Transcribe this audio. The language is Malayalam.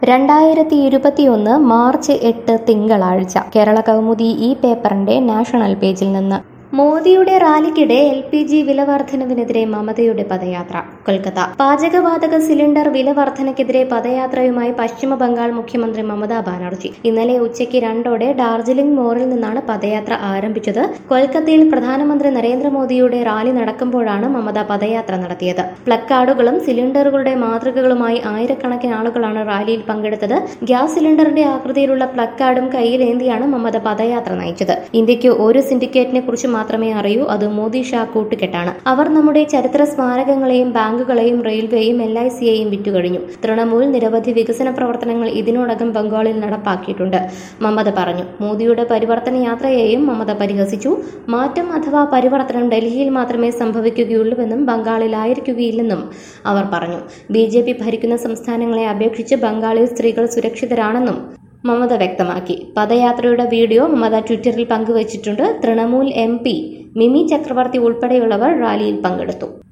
രണ്ടായിരത്തി ഇരുപത്തിയൊന്ന് മാർച്ച് എട്ട് തിങ്കളാഴ്ച കേരള കൗമുദി ഈ പേപ്പറിന്റെ നാഷണൽ പേജിൽ നിന്ന് മോദിയുടെ റാലിക്കിടെ എൽ പി ജി വില വർധനവിനെതിരെ മമതയുടെ പദയാത്ര കൊൽക്കത്ത പാചകവാതക സിലിണ്ടർ വില വർധനയ്ക്കെതിരെ പദയാത്രയുമായി പശ്ചിമ ബംഗാൾ മുഖ്യമന്ത്രി മമതാ ബാനർജി ഇന്നലെ ഉച്ചയ്ക്ക് രണ്ടോടെ ഡാർജിലിംഗ് മോറിൽ നിന്നാണ് പദയാത്ര ആരംഭിച്ചത് കൊൽക്കത്തയിൽ പ്രധാനമന്ത്രി നരേന്ദ്രമോദിയുടെ റാലി നടക്കുമ്പോഴാണ് മമത പദയാത്ര നടത്തിയത് പ്ലക്കാർഡുകളും സിലിണ്ടറുകളുടെ മാതൃകകളുമായി ആയിരക്കണക്കിന് ആളുകളാണ് റാലിയിൽ പങ്കെടുത്തത് ഗ്യാസ് സിലിണ്ടറിന്റെ ആകൃതിയിലുള്ള പ്ലക്കാർഡും കയ്യിലേന്തിയാണ് മമത പദയാത്ര നയിച്ചത് ഇന്ത്യക്ക് ഒരു സിൻഡിക്കേറ്റിനെ കുറിച്ച് മാത്രമേ അറിയൂ അത് മോദി ഷാ കൂട്ടുകെട്ടാണ് അവർ നമ്മുടെ ചരിത്ര സ്മാരകങ്ങളെയും ബാങ്കുകളെയും റെയിൽവേയും എൽ ഐ സിയെയും വിറ്റുകഴിഞ്ഞു തൃണമൂൽ നിരവധി വികസന പ്രവർത്തനങ്ങൾ ഇതിനോടകം ബംഗാളിൽ നടപ്പാക്കിയിട്ടുണ്ട് മമത പറഞ്ഞു മോദിയുടെ പരിവർത്തന യാത്രയെയും മമത പരിഹസിച്ചു മാറ്റം അഥവാ പരിവർത്തനം ഡൽഹിയിൽ മാത്രമേ സംഭവിക്കുകയുള്ളൂവെന്നും ബംഗാളിലായിരിക്കുകയില്ലെന്നും അവർ പറഞ്ഞു ബി ജെ പി ഭരിക്കുന്ന സംസ്ഥാനങ്ങളെ അപേക്ഷിച്ച് ബംഗാളിൽ സ്ത്രീകൾ സുരക്ഷിതരാണെന്നും മമത വ്യക്തമാക്കി പദയാത്രയുടെ വീഡിയോ മമത ട്വിറ്ററിൽ പങ്കുവച്ചിട്ടുണ്ട് തൃണമൂൽ എം പി മിമി ചക്രവർത്തി ഉൾപ്പെടെയുള്ളവർ റാലിയിൽ പങ്കെടുത്തു